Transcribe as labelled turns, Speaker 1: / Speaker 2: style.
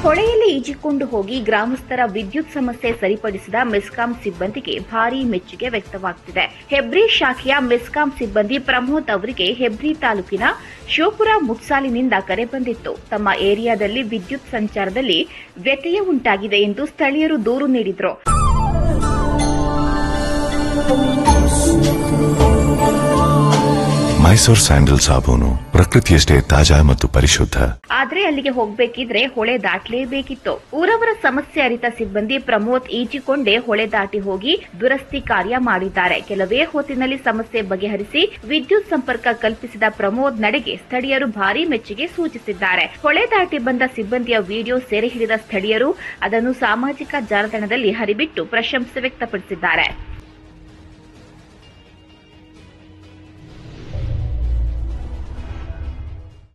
Speaker 1: ಹೊಳೆಯಲ್ಲಿ ಈಜಿಕೊಂಡು ಹೋಗಿ ಗ್ರಾಮಸ್ಥರ ವಿದ್ಯುತ್ ಸಮಸ್ಯೆ ಸರಿಪಡಿಸಿದ ಮೆಸ್ಕಾಂ ಸಿಬ್ಬಂದಿಗೆ ಭಾರೀ ಮೆಚ್ಚುಗೆ ವ್ಯಕ್ತವಾಗ್ತಿದೆ ಹೆಬ್ರಿ ಶಾಖೆಯ ಮೆಸ್ಕಾಂ ಸಿಬ್ಬಂದಿ ಪ್ರಮೋದ್ ಅವರಿಗೆ ಹೆಬ್ರಿ ತಾಲೂಕಿನ ಶಿವಪುರ ಮುಟ್ಸಾಲಿನಿಂದ ಕರೆ ಬಂದಿತ್ತು ತಮ್ಮ ಏರಿಯಾದಲ್ಲಿ ವಿದ್ಯುತ್ ಸಂಚಾರದಲ್ಲಿ ವ್ಯತ್ಯಯ ಉಂಟಾಗಿದೆ ಎಂದು ಸ್ಥಳೀಯರು ದೂರು ನೀಡಿದ್ರು
Speaker 2: ಮೈಸೂರ್ ಸ್ಯಾಂಡಲ್ ಸಾಬೂನು ಪ್ರಕೃತಿಯಷ್ಟೇ ತಾಜಾ ಮತ್ತು ಪರಿಶುದ್ಧ
Speaker 1: ಆದ್ರೆ ಅಲ್ಲಿಗೆ ಹೋಗ್ಬೇಕಿದ್ರೆ ಹೊಳೆ ದಾಟಲೇಬೇಕಿತ್ತು ಊರವರ ಸಮಸ್ಯೆ ಅರಿತ ಸಿಬ್ಬಂದಿ ಪ್ರಮೋದ್ ಈಜಿಕೊಂಡೇ ಹೊಳೆ ದಾಟಿ ಹೋಗಿ ದುರಸ್ತಿ ಕಾರ್ಯ ಮಾಡಿದ್ದಾರೆ ಕೆಲವೇ ಹೊತ್ತಿನಲ್ಲಿ ಸಮಸ್ಯೆ ಬಗೆಹರಿಸಿ ವಿದ್ಯುತ್ ಸಂಪರ್ಕ ಕಲ್ಪಿಸಿದ ಪ್ರಮೋದ್ ನಡೆಗೆ ಸ್ಥಳೀಯರು ಭಾರೀ ಮೆಚ್ಚುಗೆ ಸೂಚಿಸಿದ್ದಾರೆ ಹೊಳೆ ದಾಟಿ ಬಂದ ಸಿಬ್ಬಂದಿಯ ವಿಡಿಯೋ ಸೆರೆ ಹಿಡಿದ ಸ್ಥಳೀಯರು ಅದನ್ನು ಸಾಮಾಜಿಕ ಜಾಲತಾಣದಲ್ಲಿ ಹರಿಬಿಟ್ಟು ಪ್ರಶಂಸೆ ವ್ಯಕ್ತಪಡಿಸಿದ್ದಾರೆ